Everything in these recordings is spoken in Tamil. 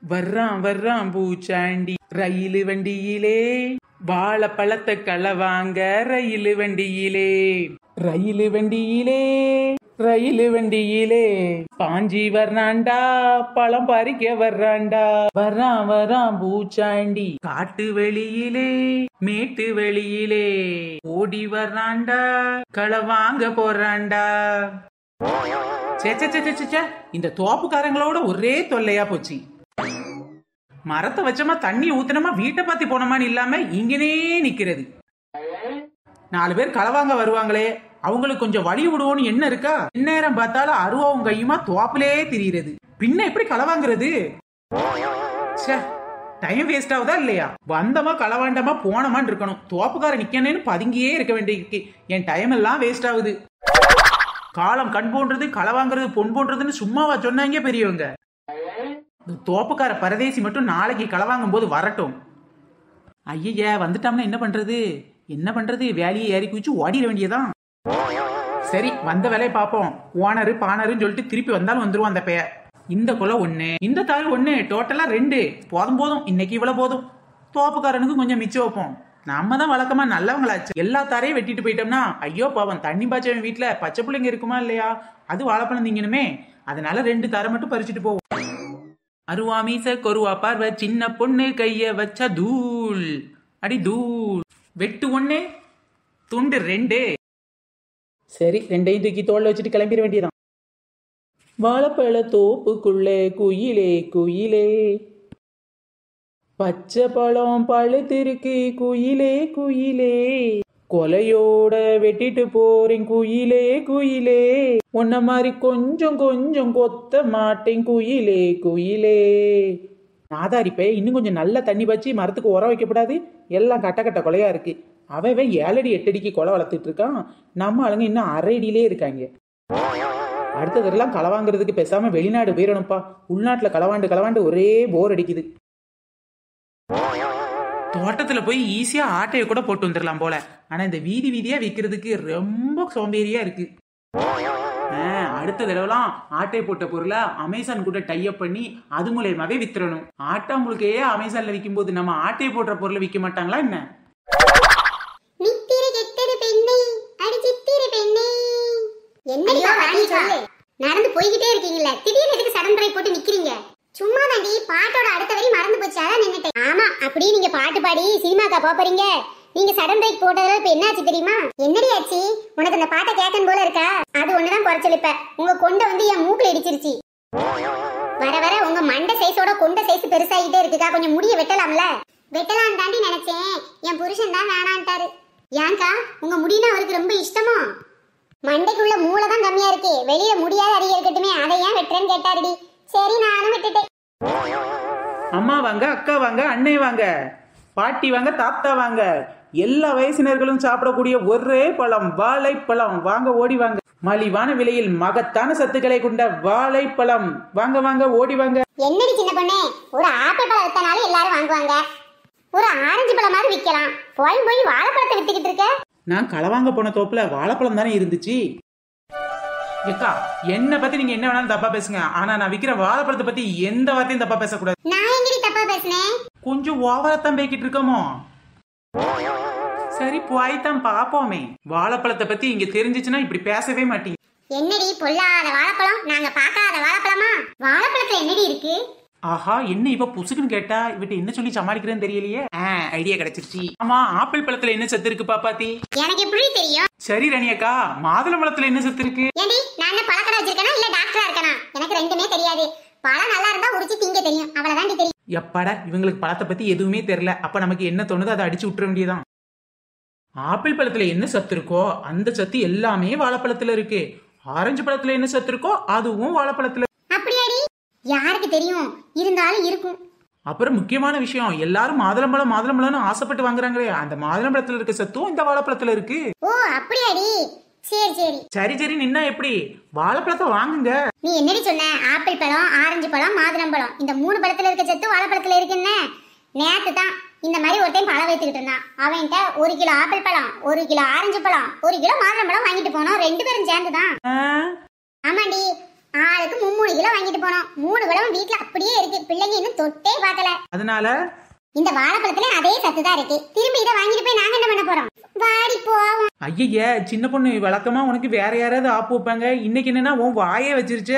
வர்றான் வர்றான் பூச்சாண்டி ரயில் வண்டியிலே வாழைப்பழத்தை களவாங்க ரயில் வண்டியிலே ரயில் வண்டியிலே ரயில் வண்டியிலே பாஞ்சி வர்றான்டா பழம் பறிக்க வர்றான்டா வர்றான் வர்றான் பூச்சாண்டி காட்டு வெளியிலே மேட்டு வெளியிலே ஓடி வர்றான்டா களவாங்க போறான்டா சே சே, சே, சே, சே, சே. இந்த தோப்புக்காரங்களோட ஒரே தொல்லையா போச்சு மரத்தை வச்சோமா தண்ணி ஊத்துனமா வீட்டை பாத்தி போனோமான்னு இல்லாம இங்கனே நிக்கிறது நாலு பேர் களவாங்க வருவாங்களே அவங்களுக்கு கொஞ்சம் வழி விடுவோன்னு என்ன இருக்கா நேரம் பார்த்தாலும் அருவாவும் கையுமா தோப்புலே திரியிறது பின்ன எப்படி களவாங்கிறது ச்சே டைம் வேஸ்ட் ஆகுதா இல்லையா வந்தமா களவாண்டமா போனமான்னு இருக்கணும் தோப்புக்கார நிக்கணும்னு பதுங்கியே இருக்க வேண்டியிருக்கு என் டைம் எல்லாம் வேஸ்ட் ஆகுது காலம் கண் போன்றது களை வாங்குறது பொன் போன்றதுன்னு சும்மாவா சொன்னாங்க பெரியவங்க இந்த தோப்புக்கார பரதேசி மட்டும் நாளைக்கு களை வாங்கும் போது வரட்டும் ஐயய்ய வந்துட்டாம்னா என்ன பண்றது என்ன பண்றது வேலையை ஏறி குதிச்சு ஓடிட வேண்டியதான் சரி வந்த வேலையை பார்ப்போம் ஓனரு பானருன்னு சொல்லிட்டு திருப்பி வந்தாலும் வந்துருவான் அந்த பெயர் இந்த குலை ஒண்ணு இந்த தாய் ஒண்ணு டோட்டலா ரெண்டு போதும் போதும் இன்னைக்கு இவ்வளவு போதும் தோப்புக்காரனுக்கு கொஞ்சம் மிச்சம் வைப்போம் நம்ம தான் வழக்கமா நல்லவங்களாச்சு எல்லா தாரையும் வெட்டிட்டு போயிட்டோம்னா ஐயோ பாவம் தண்ணி பாய்ச்சவன் வீட்டுல பச்சை பிள்ளைங்க இருக்குமா இல்லையா அது வாழைப்பழம் திங்கணுமே அதனால ரெண்டு தாரை மட்டும் பறிச்சுட்டு போவோம் அருவா மீச கொருவா பார்வை சின்ன பொண்ணு கைய வச்சா தூள் அடி தூள் வெட்டு ஒண்ணு துண்டு ரெண்டு சரி ரெண்டையும் தூக்கி தோல்ல வச்சுட்டு கிளம்பிட வேண்டியதான் வாழைப்பழ தோப்புக்குள்ளே குயிலே குயிலே பச்சை பழம் பழுத்திருக்கு குயிலே குயிலே கொலையோட வெட்டிட்டு போறேன் குயிலே குயிலே உன்ன மாதிரி கொஞ்சம் கொஞ்சம் கொத்த மாட்டேன் குயிலே குயிலே நாதாரிப்பே இன்னும் கொஞ்சம் நல்ல தண்ணி வச்சு மரத்துக்கு உரம் வைக்கப்படாது எல்லாம் கட்ட கட்ட கொலையா இருக்கு அவன் இவன் ஏழடி எட்டடிக்கு கொலை வளர்த்துட்டு இருக்கான் நம்ம ஆளுங்க இன்னும் அரை அடியிலே இருக்காங்க அடுத்ததெல்லாம் களவாங்கிறதுக்கு பேசாம வெளிநாடு போயிடணும்ப்பா உள்நாட்டுல களவாண்டு களவாண்டு ஒரே போர் அடிக்குது தோட்டத்துல போய் ஈஸியா ஆட்டையை கூட போட்டு வந்துடலாம் போல ஆனா இந்த வீதி வீதியா விற்கிறதுக்கு ரொம்ப சோம்பேறியா இருக்கு ஆ, அடுத்த தடவைலாம் ஆட்டை போட்ட பொருளை அமேசான் கூட டைப் பண்ணி அது மூலியமாவே வித்துறணும் ஆட்டா முழுக்கையே அமேசான்ல விற்கும் போது நம்ம ஆட்டையை போடுற பொருளை விற்க மாட்டாங்களா என்ன நித்திரை கெட்டது பெண்ணே அடி சித்திரை பெண்ணே என்னடியோ வாடி சொல்லு நடந்து போய்கிட்டே இருக்கீங்கல்ல திடீர்னு எதுக்கு சடன் பிரேக் போட்டு நிக்கிறீங்க சும்மா தாண்டி பாட்டோட அடுத்த வரி மறந்து போச்சு அதான் நின்னுட்டேன் ஆமா அப்படியே நீங்க பாட்டு பாடி சினிமாக்கா போப் போறீங்க நீங்க சடன் பிரேக் போட்டதுல இப்ப என்னாச்சு தெரியுமா என்னடி ஆச்சு உனக்கு அந்த பாட்டை கேட்கணும் போல இருக்கா அது ஒண்ணுதான் குறைச்சல் இப்ப உங்க கொண்டை வந்து என் மூக்குல இடிச்சிருச்சு வர வர உங்க மண்டை சைஸோட கொண்ட சைஸ் பெருசாகிட்டே இருக்குக்கா கொஞ்சம் முடிய வெட்டலாம்ல வெட்டலாம் தாண்டி நினைச்சேன் என் புருஷன் தான் வேணான்ட்டாரு ஏன்க்கா உங்க முடினா அவருக்கு ரொம்ப இஷ்டமோ மண்டைக்குள்ள மூளை தான் கம்மியா இருக்கு வெளியில முடியாத அடிக்க இருக்கட்டுமே அதை ஏன் வெட்டுறேன்னு கேட்டாருடி சரி நானும் விட்டுட்டேன் அம்மா வாங்க அக்கா வாங்க அண்ணே வாங்க பாட்டி வாங்க தாத்தா வாங்க எல்லா வயசினர்களும் சாப்பிடக்கூடிய ஒரே பழம் வாழைப்பழம் வாங்க ஓடி வாங்க மலிவான விலையில் மகத்தான சத்துக்களை கொண்ட வாழைப்பழம் வாங்க வாங்க ஓடி வாங்க என்னடி சின்ன பொண்ணே ஒரு ஆப்பிள் பழம் வித்தனாலும் எல்லாரும் வாங்குவாங்க ஒரு ஆரஞ்சு பழம் மாதிரி விற்கலாம் போய் போய் வாழைப்பழத்தை வித்துக்கிட்டு இருக்க நான் களவாங்க போன தோப்புல வாழைப்பழம் தானே இருந்துச்சு ஏக்கா என்ன பத்தி நீங்க என்ன வேணாலும் தப்பா பேசுங்க ஆனா நான் விக்கிற வாழைப்பழத்தை பத்தி எந்த வார்த்தையும் தப்பா பேசக்கூடாது நான் எங்கடி தப்பா பேசுனேன் கொஞ்சம் ஓவரத்தான் பேக்கிட்டு இருக்கோமோ சரி போய்தான் பாப்போமே வாழைப்பழத்தை பத்தி இங்க தெரிஞ்சிச்சுன்னா இப்படி பேசவே மாட்டீங்க என்னடி பொல்லாத வாழைப்பழம் நாங்க பார்க்காத வாழைப்பழமா வாழைப்பழத்துல என்னடி இருக்கு ஆஹா என்ன இவ புசுக்குன்னு கேட்டா இவட்ட என்ன சொல்லி சமாளிக்கிறேன்னு தெரியலையே ஐடியா கிடைச்சிருச்சு ஆமா ஆப்பிள் பழத்துல என்ன சத்து இருக்கு பாப்பாத்தி எனக்கு எப்படி தெரியும் சரி ரணியக்கா மாதுளம்பழத்துல என்ன சத்து இருக்கு ஏண்டி நான் என்ன பழக்கடை வச்சிருக்கேனா இல்ல டாக்டரா இருக்கேனா எனக்கு ரெண்டுமே தெரியாது பழம் நல்லா இருந்தா உரிச்சு திங்க தெரியும் அவ்வளவுதான் தெரியும் எப்பாடா இவங்களுக்கு பழத்தை பத்தி எதுவுமே தெரியல அப்ப நமக்கு என்ன தோணுதோ அதை அடிச்சு விட்டுற வேண்டியதான் ஆப்பிள் பழத்துல என்ன சத்து இருக்கோ அந்த சத்து எல்லாமே வாழைப்பழத்துல இருக்கு ஆரஞ்சு பழத்துல என்ன சத்து இருக்கோ அதுவும் வாழைப்பழத்துல அப்படியாடி யாருக்கு தெரியும் இருந்தாலும் இருக்கும் அப்புறம் முக்கியமான விஷயம் எல்லாரும் மாதுளம்பழம் மாதுளம்பழம்னு ஆசைப்பட்டு வாங்குறாங்களே அந்த மாதுளம்பழத்துல இருக்க சத்தும் இந்த வாழைப்பழத்துல இருக்கு ஓ அப்படியாடி சரி சரி சரி சரி நின்னா எப்படி வாழைப்பழத்தை வாங்குங்க நீ என்னடி சொன்ன ஆப்பிள் பழம் ஆரஞ்சு பழம் மாதுளம்பழம் இந்த மூணு பழத்துல இருக்க சத்து வாழைப்பழத்துல இருக்குன்னு நேத்து தான் இந்த மாதிரி ஒருத்தையும் பழம் வைத்துக்கிட்டு இருந்தான் அவன்கிட்ட ஒரு கிலோ ஆப்பிள் பழம் ஒரு கிலோ ஆரஞ்சு பழம் ஒரு கிலோ மாதுளம்பழம் வாங்கிட்டு போனோம் ரெண்டு பேரும் சேர்ந்து தான் ஆ, ஆமாண்டி ஆளுக்கு மும்மூணு கிலோ வாங்கிட்டு போனோம் மூணு கிலோவும் வீட்ல அப்படியே இருக்கு பிள்ளைங்க இன்னும் தொட்டே பார்க்கல அதனால இந்த வாழைப்பழத்துல அதே சத்து தான் இருக்கு திரும்பி இதை வாங்கிட்டு போய் நாங்க என்ன பண்ண போறோம் வாடி போவோம் ஐயய்ய சின்ன பொண்ணு வழக்கமா உனக்கு வேற யாராவது ஆப்பு வைப்பாங்க இன்னைக்கு என்னன்னா உன் வாயே வச்சிருச்சே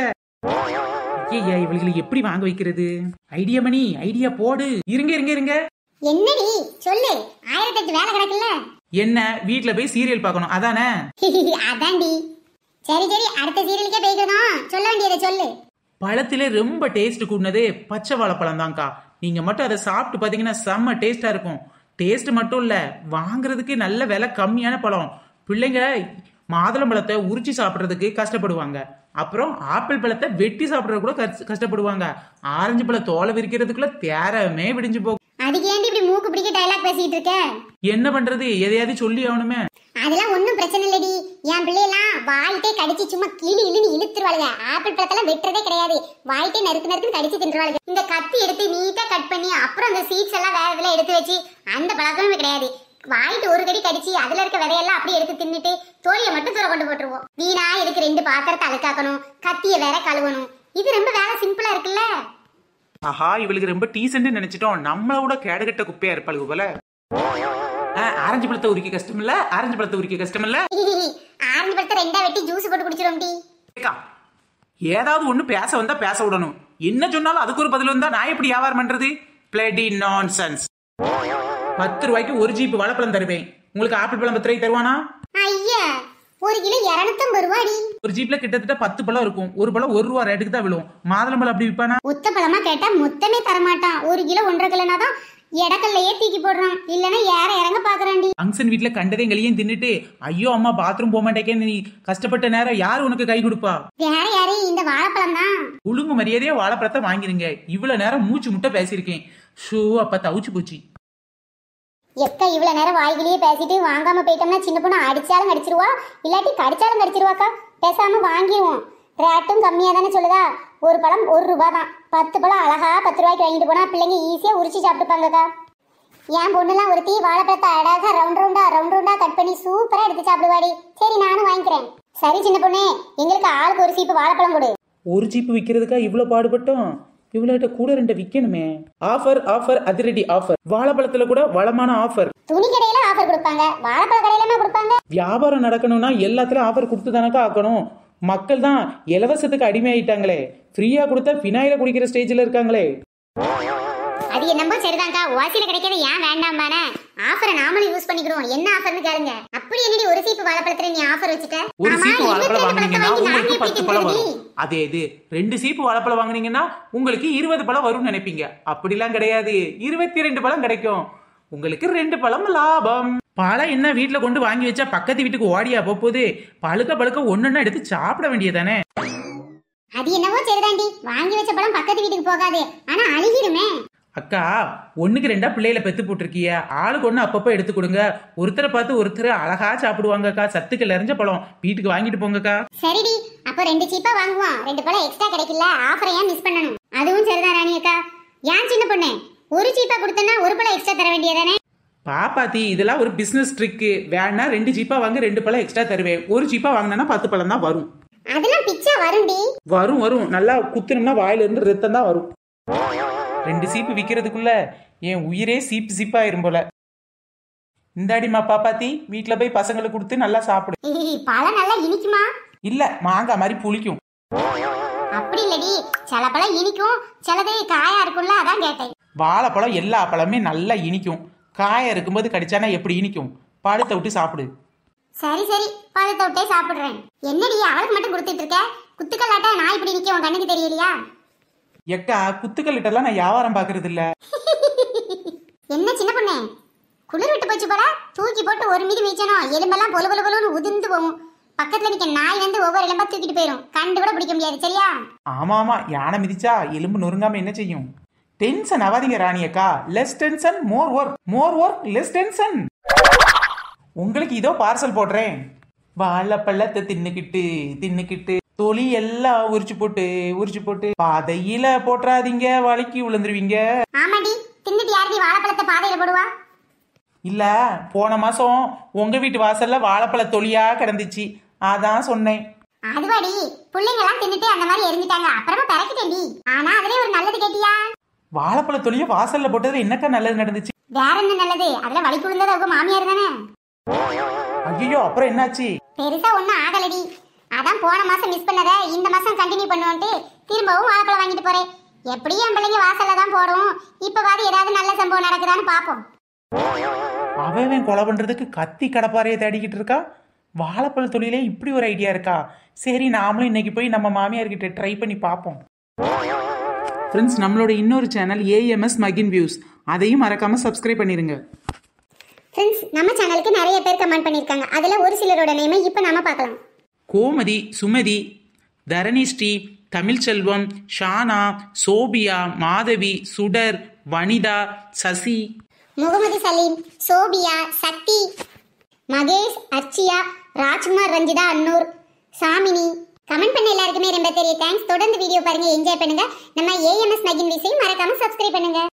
ஐயய்யா இவளுக்கு எப்படி வாங்க வைக்கிறது ஐடியா மணி ஐடியா போடு இருங்க இருங்க இருங்க என்னடி சொல்லு ஆயிரத்தெட்டு வேலை கிடக்குல்ல என்ன வீட்ல போய் சீரியல் பார்க்கணும் அதானே அதான்டி சரி சரி அடுத்த சீரியலுக்கே போய்க்கிறோம் சொல்ல வேண்டியதை சொல்லு பழத்திலே ரொம்ப டேஸ்ட் கூடினது பச்சை வாழைப்பழம் தான்க்கா நீங்க மட்டும் அதை சாப்பிட்டு பாத்தீங்கன்னா செம்ம டேஸ்டா இருக்கும் டேஸ்ட் மட்டும் இல்ல வாங்குறதுக்கு நல்ல விலை கம்மியான பழம் பிள்ளைங்க மாதுளம்பழத்தை உரிச்சு சாப்பிட்றதுக்கு கஷ்டப்படுவாங்க அப்புறம் ஆப்பிள் பழத்தை வெட்டி சாப்பிட்றது கூட கஷ்ட- கஷ்டப்படுவாங்க ஆரஞ்சு பழ தோலை விரிக்கிறதுக்குள்ள தேரமே விடிஞ்சு போகும் அதுக்கு ஏன்டி இப்படி மூக்கு பிடிக்க டைலாக் பேசிட்டு இருக்க என்ன பண்றது எதையாவது சொல்லி ஆகணுமே அதெல்லாம் ஒண்ணும் பிரச்சனை இல்லடி என் பிள்ளையெல்லாம் வாயிட்டே கடிச்சு சும்மா கிளி இழுன்னு இழுத்துருவாளுங்க ஆப்பிள் பழத்தெல்லாம் வெட்டுறதே கிடையாது வாயிட்டே நறுக்கு நறுக்குன்னு கடிச்சு தின்றுவாளுங்க இந்த கத்தி எடுத்து நீட்டா கட் பண்ணி அப்புறம் அந்த சீட்ஸ் எல்லாம் வேற இதுல எடுத்து வச்சு அந்த பழக்கமும் கிடையாது வாயிட்டு ஒரு கடி கடிச்சு அதுல இருக்க விதையெல்லாம் அப்படியே எடுத்து தின்னுட்டு தோலியை மட்டும் தூர கொண்டு போட்டுருவோம் வீணா இதுக்கு ரெண்டு பாத்திரத்தை அழுக்காக்கணும் கத்திய வேற கழுவணும் இது ரொம்ப வேலை சிம்பிளா இருக்குல்ல ஆஹா இவளுக்கு ரொம்ப டீசென்ட் நினைச்சிட்டோம் நம்மளோட கேடுகட்ட குப்பையா இருப்பாளுங்க போல ஆ, ஆரஞ்சு பழத்தை உரிக்க கஷ்டம் இல்ல ஆரஞ்சு பழத்தை உரிக்க கஷ்டம் இல்ல ஆரஞ்சு பழத்தை ரெண்டா வெட்டி ஜூஸ் போட்டு குடிச்சிரும் டி ஏக்கா, ஏதாவது ஒண்ணு பேச வந்தா பேச விடணும் என்ன சொன்னாலும் அதுக்கு ஒரு பதில் வந்தா நான் எப்படி வியாபாரம் பண்றது பிளடி நான்சென்ஸ் பத்து ரூபாய்க்கு ஒரு ஜீப் வாழைப்பழம் தருவேன் உங்களுக்கு ஆப்பிள் பழம் பத்து ரூபாய்க்கு தருவானா ஐயா ஒரு கிலோ இரநூத்தம்பது ரூபாடி ஒரு ஜீப்ல கிட்டத்தட்ட பத்து பழம் இருக்கும் ஒரு பழம் ஒரு ரூபா ரேட்டுக்கு தான் விழும் மாதுளம் பழம் அப்படி விற்பானா ஒத்த பழமா கேட்டா மொத்தமே தரமாட்டான் ஒரு கிலோ ஒன்றரை கிலோனா தான் இடக்கல்லையே தூக்கி போடுறான் இல்லனா ஏற இறங்க பாக்குறான்டி ஃபங்க்ஷன் வீட்ல கண்டதையும் கலியும் தின்னுட்டு ஐயோ அம்மா பாத்ரூம் போக மாட்டேக்கேன்னு நீ கஷ்டப்பட்ட நேரம் யார் உனக்கு கை கொடுப்பா வேற யாரு இந்த வாழைப்பழம் தான் ஒழுங்கு மரியாதையா வாழைப்பழத்தை வாங்கிருங்க இவ்வளவு நேரம் மூச்சு முட்டை பேசியிருக்கேன் ஷோ அப்ப தவிச்சு போச்சு எக்க இவ்வளவு நேரம் வாய்கிலேயே பேசிட்டு வாங்காம போயிட்டோம்னா சின்ன பொண்ணு அடிச்சாலும் கடிச்சிருவா இல்லாட்டி கடிச்சாலும் கடிச்சிருவாக்கா பேசாம வாங்கிடுவோம் ரேட்டும் கம்மியா தானே சொல்லுதா ஒரு பழம் ஒரு ரூபா தான் பத்து பழம் அழகா பத்து ரூபாய்க்கு வாங்கிட்டு போனா பிள்ளைங்க ஈஸியா உரிச்சு சாப்பிட்டுப்பாங்கக்கா என் பொண்ணுலாம் ஒருத்தி வாழைப்பழத்தை அழகா ரவுண்ட் ரவுண்டா ரவுண்ட் ரவுண்டா கட் பண்ணி சூப்பரா எடுத்து சாப்பிடுவாடி சரி நானும் வாங்கிக்கிறேன் சரி சின்ன பொண்ணு எங்களுக்கு ஆளுக்கு ஒரு சீப்பு வாழைப்பழம் கொடு ஒரு ஜீப் விற்கிறதுக்கா இவ்வளோ பாடுபட்டோம் இவ்வளோட்ட கூட ரெண்டு விற்கணுமே ஆஃபர் ஆஃபர் அதிரடி ஆஃபர் வாழைப்பழத்துல கூட வளமான ஆஃபர் துணி கடையில ஆஃபர் கொடுப்பாங்க வாழைப்பழ கடையில கொடுப்பாங்க வியாபாரம் நடக்கணும்னா எல்லாத்துலயும் ஆஃபர் கொடுத்து தானக்கா ஆக்கணும் மக்கள் தான் இலவசத்துக்கு அடிமையாயிட்டாங்களே ஃப்ரீயா கொடுத்தா பினாயில குடிக்கிற ஸ்டேஜ்ல இருக்காங்களே அது என்னமோ சரிதான்க்கா ஓசியில கிடைக்கிறது ஏன் வேண்டாம் பானே ஆஃபரை நாமளும் யூஸ் பண்ணிக்கிடுவோம் என்ன ஆஃபர்னு கேளுங்க அப்படி என்னடி ஒரு சீப்பு வாழைப்பழத்துல நீ ஆஃபர் வச்சுட்ட ஒரு ஆமா, சீப்பு வாழைப்பழம் இருபத்தி ரெண்டு வாங்குனீங்கன்னா பழத்தை வாங்கி உங்களுக்கு நாங்க பத்து எப்படி பழம் தின்னுறது? வரும் அதே இது ரெண்டு சீப்பு வாழைப்பழம் வாங்குனீங்கன்னா உங்களுக்கு இருபது பழம் வரும்னு நினைப்பீங்க அப்படிலாம் கிடையாது இருபத்தி ரெண்டு பழம் கிடைக்கும் உங்களுக்கு ரெண்டு பழம் லாபம் பழம் என்ன வீட்ல கொண்டு வாங்கி வச்சா பக்கத்து வீட்டுக்கு ஓடியா போகுது பழுக்க பழுக்க ஒன்னொன்னா எடுத்து சாப்பிட வேண்டியதானே அது என்னவோ சரிதாண்டி வாங்கி வச்ச பழம் பக்கத்து வீட்டுக்கு போகாது ஆனா அழுகிடுமே அக்கா ஒண்ணுக்கு ரெண்டா பிள்ளைகளை பெத்து போட்டிருக்கிய ஆளுக்கு ஒண்ணு அப்பப்போ எடுத்து கொடுங்க ஒருத்தரை பார்த்து ஒருத்தர் அழகா சாப்பிடுவாங்க அக்கா சத்துக்கள் நிறைஞ்ச பழம் வீட்டுக்கு வாங்கிட்டு போங்கக்கா சரிடி அப்ப ரெண்டு சீப்பா வாங்குவோம் ரெண்டு பழம் எக்ஸ்ட்ரா கிடைக்கல ஆஃபரை ஏன் மிஸ் பண்ணணும் அதுவும் சரிதான் ராணி அக்கா ஏன் சின்ன பொண்ணு ஒரு சீப்பா கொடுத்தனா ஒரு பழம் எக்ஸ்ட்ரா தர வேண்டியதானே பாப்பாத்தி இதெல்லாம் ஒரு பிசினஸ் ட்ரிக்கு வேணா ரெண்டு ஜீப்பா வாங்க ரெண்டு பழம் எக்ஸ்ட்ரா தருவேன் ஒரு ஜீப்பா வாங்கினா பத்து பழம் தான் வரும் அதெல்லாம் பிச்சா வரும்டி வரும் வரும் நல்லா குத்துனோம்னா வாயில இருந்து ரத்தம் தான் வரும் ரெண்டு சீப்பு விக்கிறதுக்குள்ள என் உயிரே சீப்பு சீப்பாயிரும் போல இந்தாடிமா பாப்பாத்தி வீட்ல போய் பசங்களுக்கு கொடுத்து நல்லா சாப்பிடு பழம் நல்லா இனிக்குமா இல்ல மாங்காய் மாதிரி புளிக்கும் அப்படி இல்லடி சில பழம் இனிக்கும் சிலது காயா இருக்கும்ல அதான் கேட்டேன் வாழைப்பழம் எல்லா பழமே நல்லா இனிக்கும் காய இருக்கும்போது கடிச்சானா எப்படி இனிக்கும் பழத்தை விட்டு சாப்பிடு சரி சரி பழத்தை விட்டே சாப்பிடுறேன் என்னடி அவளுக்கு மட்டும் கொடுத்துட்டு இருக்க குத்துக்கல்லாட்டா நான் இப்படி நிக்க உன் கண்ணுக்கு தெரியலையா எக்கா குத்துக்கல்லிட்டெல்லாம் நான் வியாபாரம் பாக்குறது இல்ல என்ன சின்ன பொண்ணு குளிர் விட்டு போச்சு போல தூக்கி போட்டு ஒரு மீதி மீச்சனும் எலும்பெல்லாம் பொல பொல பொலன்னு உதிர்ந்து போகும் பக்கத்துல நிக்க நாய் வந்து ஒவ்வொரு எலும்பா தூக்கிட்டு போயிடும் கண்டு கூட பிடிக்க முடியாது சரியா ஆமா ஆமா யானை மிதிச்சா எலும்பு நொறுங்காம என்ன செய்யும் டென்ஷன் ஆகாதீங்க ராணி அக்கா less tension more work more work less tension உங்களுக்கு இதோ பார்சல் போடுறேன் வாழைப்பழத்தை தின்னுக்கிட்டு தின்னுக்கிட்டு தொலி எல்லாம் உரிச்சு போட்டு உரிச்சு போட்டு பாதையில போட்டுறாதீங்க வலிக்கு விழுந்துருவீங்க ஆமாடி தின்னுட்டு யாருடி வாழைப்பழத்தை பாதையில போடுவா இல்ல போன மாசம் உங்க வீட்டு வாசல்ல வாழைப்பழ தொலியா கிடந்துச்சு அதான் சொன்னேன் அதுவாடி பிள்ளைங்க எல்லாம் தின்னுட்டு அந்த மாதிரி எரிஞ்சிட்டாங்க அப்புறமா பறக்கிட்டேன்டி ஆனா அதுலயே ஒரு நல்லது கேட்டியா வாழைப்பழ தொழிய வாசல்ல போட்டதுல என்னக்கா நல்லது நடந்துச்சு வேற என்ன நல்லது அதுல வழி குழுந்தது அவங்க மாமியார் தானே ஐயோ அப்புறம் என்னாச்சு பெருசா ஒண்ணும் ஆகலடி அதான் போன மாசம் மிஸ் பண்ணத இந்த மாசம் கண்டினியூ பண்ணுவோன்ட்டு திரும்பவும் வாழைப்பழம் வாங்கிட்டு போறேன் எப்படியும் என் பிள்ளைங்க வாசல்ல தான் போடும் இப்பவாது ஏதாவது நல்ல சம்பவம் நடக்குதான்னு பாப்போம் அவன் கொலை பண்றதுக்கு கத்தி கடப்பாறையை தேடிக்கிட்டு இருக்கா வாழைப்பழ தொழிலே இப்படி ஒரு ஐடியா இருக்கா சரி நாமளும் இன்னைக்கு போய் நம்ம மாமியார்கிட்ட ட்ரை பண்ணி பார்ப்போம் ஃப்ரெண்ட்ஸ் நம்மளோட இன்னொரு சேனல் ஏஎம்எஸ் மகின் வியூஸ் அதையும் மறக்காம சப்ஸ்கிரைப் பண்ணிருங்க ஃப்ரெண்ட்ஸ் நம்ம சேனலுக்கு நிறைய பேர் கமெண்ட் பண்ணிருக்காங்க அதுல ஒரு சிலரோட நேமை இப்போ நாம பார்க்கலாம் Gomathi Sumathi Dharanishree Tamilselvam Shana Sophia Madhavi Sudar Vanitha Sasi Mohammed Saleem Sophia Sakthi Mahesh Archiya Rajkumar Ranjitha Annoor Samini comment பண்ண எல்லாருக்குமே ரொம்ப பெரிய தேங்க்ஸ் தொடர்ந்து வீடியோ பாருங்க என்ஜாய் பண்ணுங்க நம்ம ஏஎம்எஸ் நகின் விசையும் மறக்காம சப்ஸ்கிரைப் பண்ணுங்க